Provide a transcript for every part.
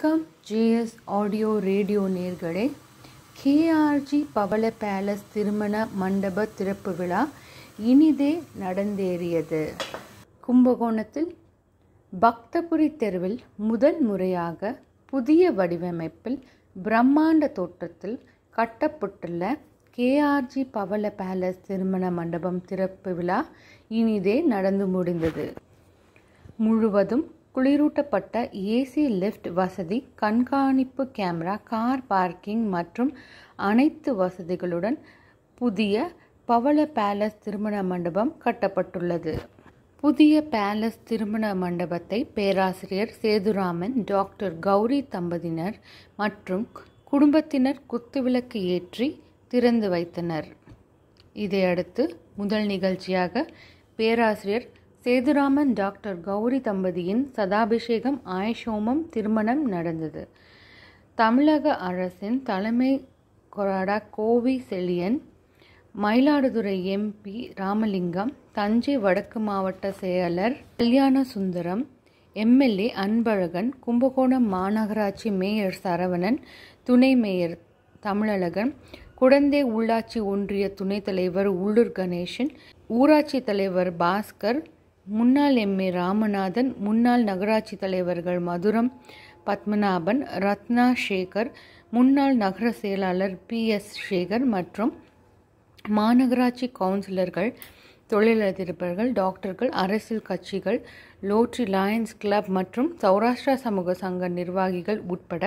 வணக்கம் JS audio radio நேர்களே KRG Pavala palace திருமண மண்டப திறப்பு விழா இனிதே நடந்தேறியது கும்பகோணத்தில் பக்தபுரி தெருவில் முதல் முறையாக புதிய வடிவமைப்பில் பிரம்மாண்ட தோற்றத்தில் கட்டப்பட்டுள்ள கேஆர்ஜி பவள பேலஸ் திருமண மண்டபம் திறப்பு விழா இனிதே நடந்து முடிந்தது முழுவதும் குளிரூட்டப்பட்ட ஏசி லிஃப்ட் வசதி கண்காணிப்பு கேமரா கார் பார்க்கிங் மற்றும் அனைத்து வசதிகளுடன் புதிய பவள பேலஸ் திருமண மண்டபம் கட்டப்பட்டுள்ளது புதிய பேலஸ் திருமண மண்டபத்தை பேராசிரியர் சேதுராமன் டாக்டர் கௌரி தம்பதியினர் மற்றும் குடும்பத்தினர் குத்துவிளக்கு ஏற்றி திறந்து வைத்தனர் இதையடுத்து முதல் நிகழ்ச்சியாக பேராசிரியர் சேதுராமன் டாக்டர் கௌரி தம்பதியின் சதாபிஷேகம் ஆயுஷோமம் திருமணம் நடந்தது தமிழக அரசின் தலைமை கொறடா கோவி செழியன் மயிலாடுதுறை எம்பி ராமலிங்கம் தஞ்சை வடக்கு மாவட்ட செயலர் கல்யாண சுந்தரம் எம்எல்ஏ அன்பழகன் கும்பகோணம் மாநகராட்சி மேயர் சரவணன் துணை மேயர் தமிழழகன் குடந்தை உள்ளாட்சி ஒன்றிய துணைத் தலைவர் உள்ளூர் கணேசன் ஊராட்சி தலைவர் பாஸ்கர் முன்னாள் எம்ஏ ராமநாதன் முன்னாள் நகராட்சி தலைவர்கள் மதுரம் பத்மநாபன் ரத்னா சேகர் முன்னாள் நகர செயலாளர் பி எஸ் சேகர் மற்றும் மாநகராட்சி கவுன்சிலர்கள் தொழிலதிபர்கள் டாக்டர்கள் அரசியல் கட்சிகள் லோட்ரி லயன்ஸ் கிளப் மற்றும் சௌராஷ்டிரா சமூக சங்க நிர்வாகிகள் உட்பட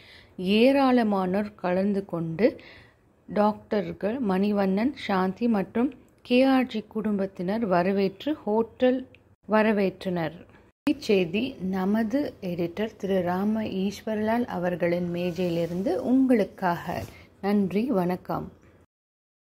ஏராளமானோர் கலந்து கொண்டு டாக்டர்கள் மணிவண்ணன் சாந்தி மற்றும் கேஆர்ஜி குடும்பத்தினர் வரவேற்று ஹோட்டல் வரவேற்றனர் இச்செய்தி நமது எடிட்டர் திரு ராம ஈஸ்வரலால் அவர்களின் மேஜையிலிருந்து உங்களுக்காக நன்றி வணக்கம்